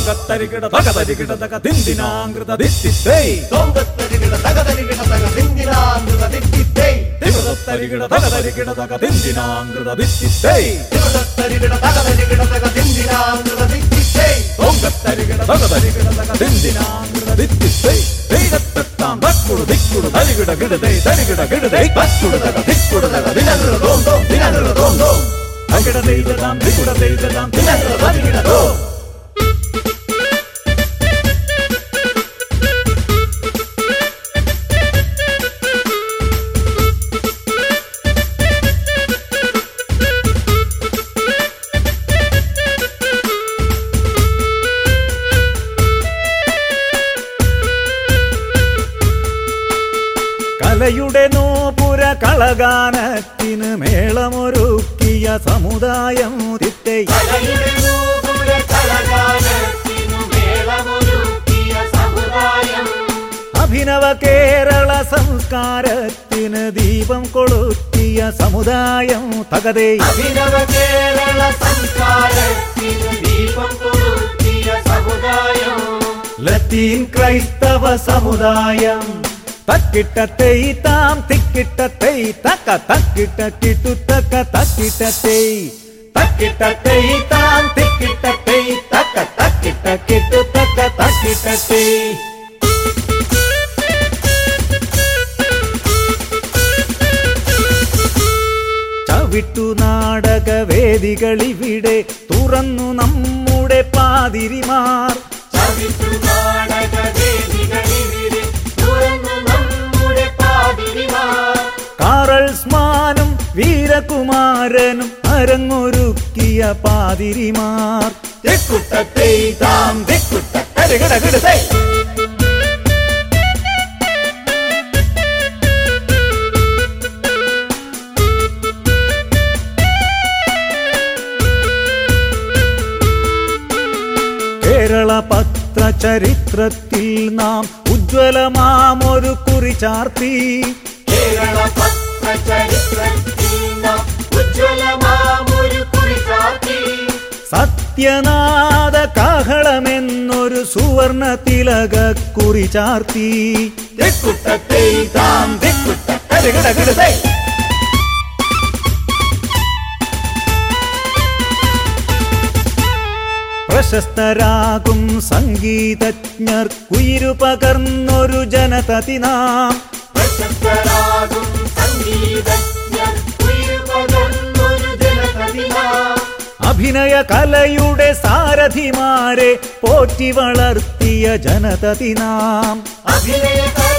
തൊങ്കത്തരികിട തകതരികിട തക ദിന്ദിനാങ്കൃത ദിത്തിത്തൈ തോങ്കത്തരികിട തകതരികിട തക ദിന്ദിനാമൃത ദിത്തിത്തേ തിരുതത്തരികിട തകതരികിട തക ദിന്ദിനാങ്കൃത ദിത്തിത്തൈ തിരുതത്തരികിട തകതരികിട തക ദിന്ദിനാമൃത ദിത്തിത്തേ തൊങ്കത്തരികിട തകതരികിട തക ദിന്ദിനാങ്കൃത ദിത്തിത്തൈ ദൈവത്തെത്താം തക്കുടു ദിക്കുടു തരികിട കിടതൈ തരികിട കിടതൈ തക്കുടു തക ദിക്കുടു തക ദിനകൃത ദോം ദോം ദിനകൃത ദോം ദോം തകിട ദൈതതാം ദിക്കുട ദൈതതാം ദിനകൃത തരികിട ദോം കലയുടെ നോപുര കളഗാനത്തിന് മേളമൊരുക്കിയ സമുദായം തിത്തൈ കലയുടെ നൂപുര കലഗാനത്തിനു മേളമൊരുക്കിയ സമുദായം അഭിനവ കേരള സംസ്കാരത്തിന് ദീപം കൊളുത്തിയ സമുദായം തകതേ അഭിനവ കേരള സംസ്കാരത്തിനു ദീപം കൊളുത്തിയ സമുദായം ലത്തീൻ ക്രൈസ്തവ സമുദായം തക്കിട്ടത്തൈ താം തിക്കിട്ടത്തൈ തക്ക തക്കിട്ട കിട്ടു തക്ക തക്കിട്ടത്തൈ തക്കിട്ടത്തൈ താം തിക്കിട്ടത്തൈ തക്ക തക്കിട്ട കിട്ടു തക്ക തക്കിട്ടത്തൈ ചവിട്ടു നാടക വേദികളിവിടെ തുറന്നു നമ്മുടെ പാതിരിമാർ ചവിട്ടു നാടകവേദികളിവിടെ തുറന്നു നമ്മുടെ പാതിരിമാർ കാറൽസ്മാനും വീരകുമാരനും അരങ്ങൊരുക്കിയ പാതിരിമാർ തെക്കുട്ടത്തേ താം തെക്കുട്ട കരകിടകിടതേ കേരള പത്ര ചരിത്രത്തിൽ നാം ഉജ്ജ്വലമാമൊരു കുറി ചാർത്തി കേരള പത്ര ചരിത്രത്തിൽ നാം ഉജ്ജ്വലമാമൊരു കുറി ചാർത്തി സത്യനാഥ കാഹളമെന്നൊരു സുവർണ തിലക കുറി ചാർത്തി തെക്കുട്ടത്തേ താം തെക്കുട്ട കരകിടകിടതേ പ്രശസ്തരാകും സംഗീതജ്ഞർ കുയിരു പകർന്നൊരു ജനതതി നാം പ്രശസ്തരാകും സംഗീതജ്ഞർ ഉയർപകർന്നൊരു ജനതതിനാം അഭിനയ കലയുടെ സാരഥിമാരെ പോറ്റി വളർത്തിയ ജനതതി നാം അഭിനയ